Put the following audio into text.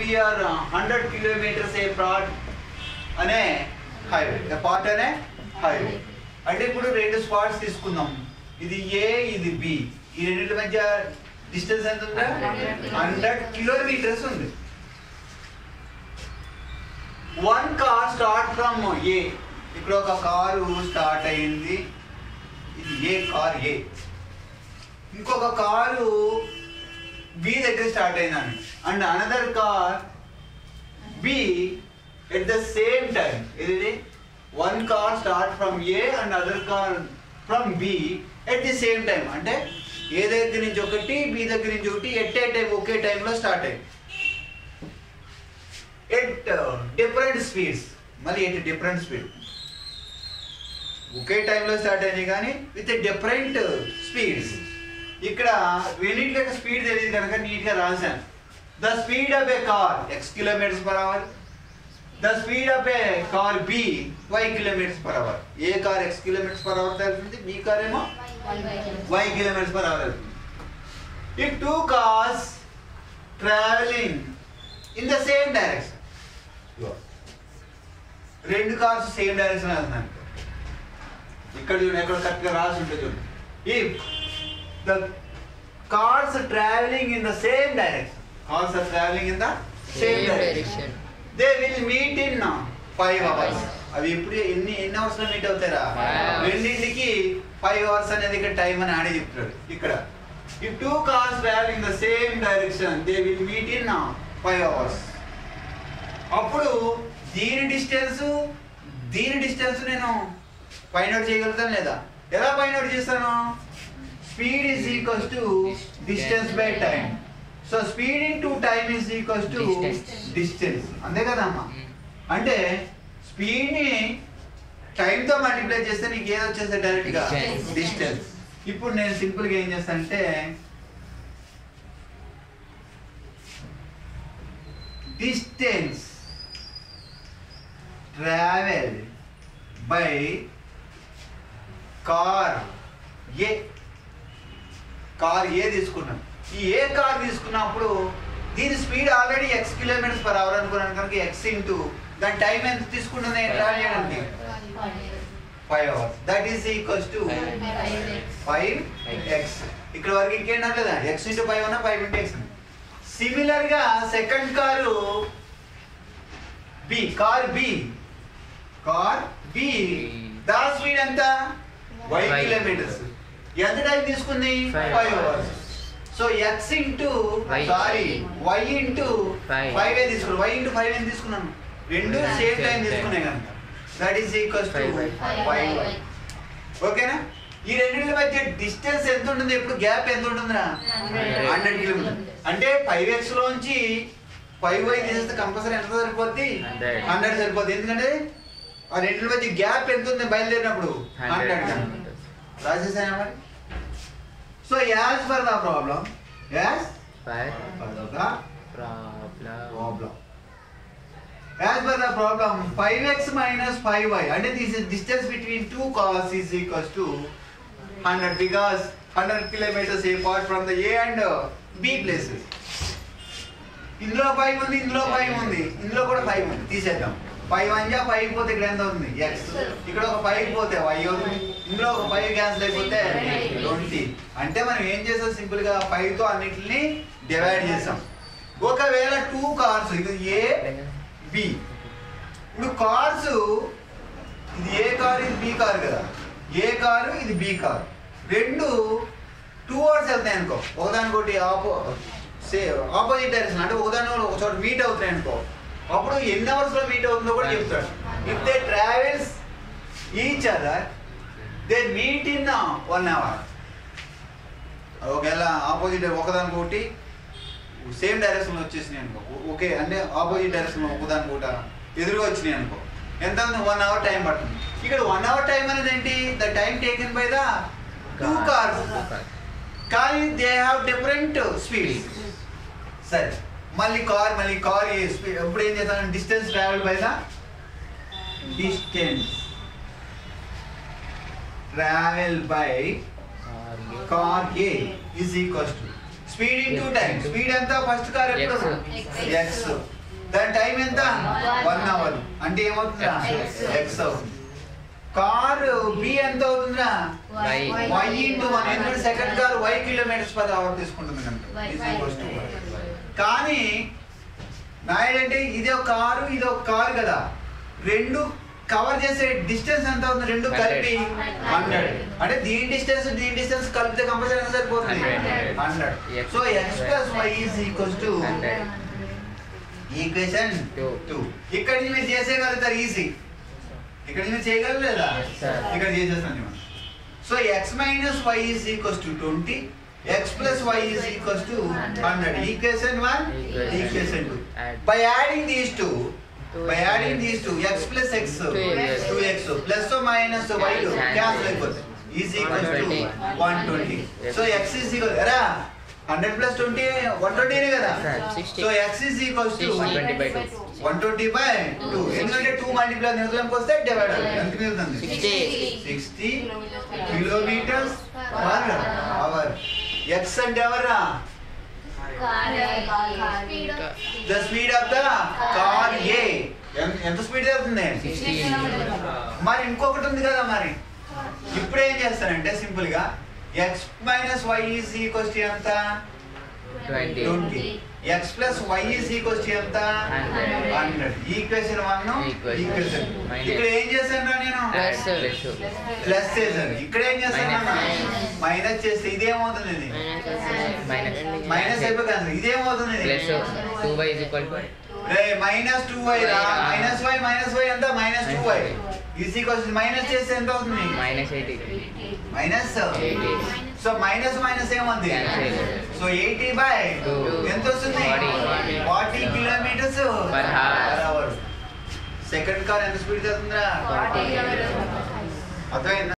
B are hundred kilometres A part అనే highway A part అనే highway అంటే ఇప్పుడు రెండు స్పాట్స్ తీసుకుందాం ఇది ఏ ఇది బి ఈ రెండింటి మధ్య డిస్టెన్స్ ఎంత ఉందా హండ్రెడ్ కిలోమీటర్స్ ఉంది one car start from A ఇక్కడ ఒక కారు స్టార్ట్ అయింది ఇది ఏ కార్ ఏ ఇంకొక కారు బి దగ్గర స్టార్ట్ అయిందండి and another car B at the same time ఇది one car start from A and other car from B at the same time అంటే A దగ్గర నుంచి ఒకటి బి దగ్గర నుంచి ఒకటి ఎట్ ఏ టైం ఒకే టైంలో స్టార్ట్ అయ్యింది ఎట్ డిఫరెంట్ స్పీడ్స్ మళ్ళీ ఎట్ డిఫరెంట్ స్పీడ్ ఒకే టైంలో స్టార్ట్ అయింది కానీ విత్ డిఫరెంట్ స్పీడ్స్ ఇక్కడ రెండింటి యొక్క స్పీడ్ తెలియదు కనుక నీట్గా రాశాను the speed of A car X kilometres per hour the speed of A car B Y kilometres per hour A car X kilometres per hour వెళ్తుంది బి కార్ ఏమో y kilometers per hour. If two cars traveling in the same direction, రెండు cars same direction వెళ్తున్నాను ఇక్కడ చూడండి ఎక్కడ కరెక్ట్గా రాసి ఉంటుంది చూడండి if the cars travelling in the same direction cars are travelling in the same direction they will meet in five hours అవి ఎప్పుడు ఎన్ని ఎన్ని అవర్స్ లో మీట్ అవుతారా Five. రెండింటికి ఫైవ్ అవర్స్ అనేది ఇక్కడ టైం అని ఆడే చెప్తాడు ఇక్కడ if two cars travelling the same direction they will meet in five hours అప్పుడు దీని డిస్టెన్స్ దీని డిస్టెన్స్ నేను ఫైండ్ అవుట్ చేయగలుగుతాను లేదా ఎలా ఫైండ్ అవుట్ చేస్తాను speed is equals to distance by time so speed into time is equals to Distance. Distance అంతే కదమ్మా అంటే స్పీడ్ ని టైం తో మల్టిప్లై చేస్తే నీకు ఏది వచ్చేస్తే డైరెక్ట్ గా Distance. డిస్టెన్స్ ఇప్పుడు నేను సింపుల్ గా ఏం చేస్తానంటే distance travel by car A car A తీసుకున్నాం ఈ ఏ కార్ తీసుకున్నప్పుడు దీని speed already X kilometres per hour అనుకున్నాను కనుక ఎక్స్ ఇంటూ దాని టైం ఎంత తీసుకుంటుంది ట్రావెల్ చేయడానికి five hours that is equals to five X ఇక్కడ వరకు ఇంకేంటా లేదా ఎక్స్ ఇంటూ ఫైవ్ అన్నా ఫైవ్ ఇంటూ ఎక్స్ సిమిలర్ గా second car B car B car B దా స్పీడ్ ఎంత వై Five. కిలోమీటర్స్ ఎంత టైం తీసుకుంది Five five hours. Hours so X into Y. Sorry Y into Five. Five ఏ తీసుకున్నాను Y into five ఏం తీసుకున్నాను రెండు Yeah, same same time time. తీసుకున్నాయి కనుక that is equals to Five by five ఓకేనా ఈ రెండింటి మధ్య డిస్టెన్స్ ఎంత ఉంటుంది ఇప్పుడు గ్యాప్ ఎంత ఉంటుందిరా హండ్రెడ్ కిలోమీటర్ అంటే ఫైవ్ ఎక్స్ లోంచి ఫైవ్ వై తీసేస్తే కంపల్సరీ ఎంత సరిపోద్ది Hundred. హండ్రెడ్ సరిపోద్ది ఎందుకంటే ఆ రెండింటి మధ్య గ్యాప్ ఎంత ఉంది బయలుదేరినప్పుడు హండ్రెడ్ రాసేసానా మరి so as per the problem as per the problem As per the problem, 5x minus 5y, and this is distance between two cars is equals to 100 because 100 kilometers apart from the A and uh, B places. ఇందులో five ఉంది ఇందులో five ఉంది ఇందులో కూడా five ఉంది తీసేద్దాం five అంజా five పోతే ఇక్కడ ఎంత ఉంది ఎక్స్ ఇక్కడ ఒక ఫైవ్ పోతే వై అవుతుంది ఇందులో ఒక ఫైవ్ క్యాన్సిల్ అయిపోతే ట్వంటీ అంటే మనం ఏం చేసాం సింపుల్ గా ఫైవ్ తో అన్నిటిని డివైడ్ చేసాం ఒకవేళ టూ కార్స్ ఇది ఏ బి ఇప్పుడు కార్స్ ఇది ఏ కార్ ఇది బి కార్ కదా ఏ కారు ఇది బి కార్ రెండు టూ అవర్స్ వెళ్తాయి అనుకో ఒకదానికోటి ఆపో సే ఆపోజిట్ డైరెక్షన్ అంటే ఒకదాని ఒక చోట మీట్ అవుతాయి అనుకో అప్పుడు ఎన్ని అవర్స్ లో మీట్ అవుతుందో కూడా చెప్తాడు if they travels each other they meet in one hour ఒకవేళ ఆపోజిట్ ఒకదానికొకటి సేమ్ డైరెక్షన్ వచ్చేసినాయి అనుకో ఓకే అంటే ఆపోజిట్ డైరెక్షన్ ఒకదాని కూడా ఎదురుగా వచ్చినాయి అనుకో ఎంత వన్ అవర్ టైం పడుతుంది ఇక్కడ వన్ అవర్ టైం అనేది ఏంటి the time taken by the two cars కానీ దే హ్యావ్ డిఫరెంట్ స్పీడ్స్ సరే మళ్ళీ కార్ మళ్ళీ కార్ స్పీడ్ ఎప్పుడు ఏం చేస్తాను distance travel by the distance travel by car A is equals to speed into X time into- speed ఎంత first car ఎప్పుడు X. X దాని టైం ఎంత వన్ అవర్ అంటే ఏమవుతుందా X. ఎక్స్ అవుతుంది కారు బి ఎంత అవుతుందా Y. వై ఇంటూ వన్ ఎందుకంటే second car why kilometres per hour తీసుకుంటుంది కనుక Y. Is equals to Y. కానీ నాయుడంటే ఇది ఒక కారు ఇది ఒక కారు కదా రెండు కవర్ చేసే డిస్టెన్స్ ఎంత అవుతుంది రెండు కలిపి హండ్రెడ్ అంటే దీని డిస్టెన్స్ దీని డిస్టెన్స్ కలిపితే కంపల్సరీ ఎంత సరిపోతుంది Hundred. Hundred Yes. So X plus why is equals to Hundred. Equation Two. Two ఇక్కడ నుంచి మీరు చేసేయగలుగుతారు ఈజీ ఇక్కడ నుంచి మీరు చేయగలరు లేదా Yes, sir. ఇక్కడ చేసేస్తాను నేను so x minus y is equals to twenty x plus why is equals to hundred equation one Equation. Equation two Add. By adding these two Two బై X adding plus- these two x plus x Two X. Two x plus minus y cancel అయిపోతుంది is equals to 120. One twenty so x is equal ఎరా hundred plus twenty one ట్వంటీనే కదా Sir, 60. So x is equals to 120 by 2. One twenty by two ఎందుకంటే two multiply నిమిషంకి వస్తే divide ఎంత మిగులుతుంది Sixty. Sixty kilometres per hour x అంటే ఎవరా the speed of the car A ఎంత స్పీడ్ అవుతుంది Sixty. మరి ఇంకొకటి ఉంది కదా మరి ఇప్పుడు ఏం చేస్తానంటే సింపుల్ గా x minus y is equals to ఎంత Twenty. Twenty x plus why is equals to ఎంత Hundred. Hundred equation one Equation. Equation Minus. ఇక్కడ ఏం చేశాను రా నేను Add plus. ప్లస్ చేశాను ఇక్కడ ఏం చేశాను Minus. మైనస్ చేస్తే ఇదేమవుతుంది ఇది Minus. మైనస్ అయిపోతుంది ఇదేమవుతుంది ఇది Plus. Two y is equal to minus two y రా మైనస్ వై మైనస్ వై ఎంత minus two y is equals minus చేస్తే ఎంత అవుతుంది minus eighty. Minus Eighty. So minus minus ఏముంది Cancel. So eighty by Two. ఎంత వస్తుంది Forty. Forty kilometres Per hour. Hour second car ఎంత speed వెళ్తుందిరా Forty. అర్థమైందా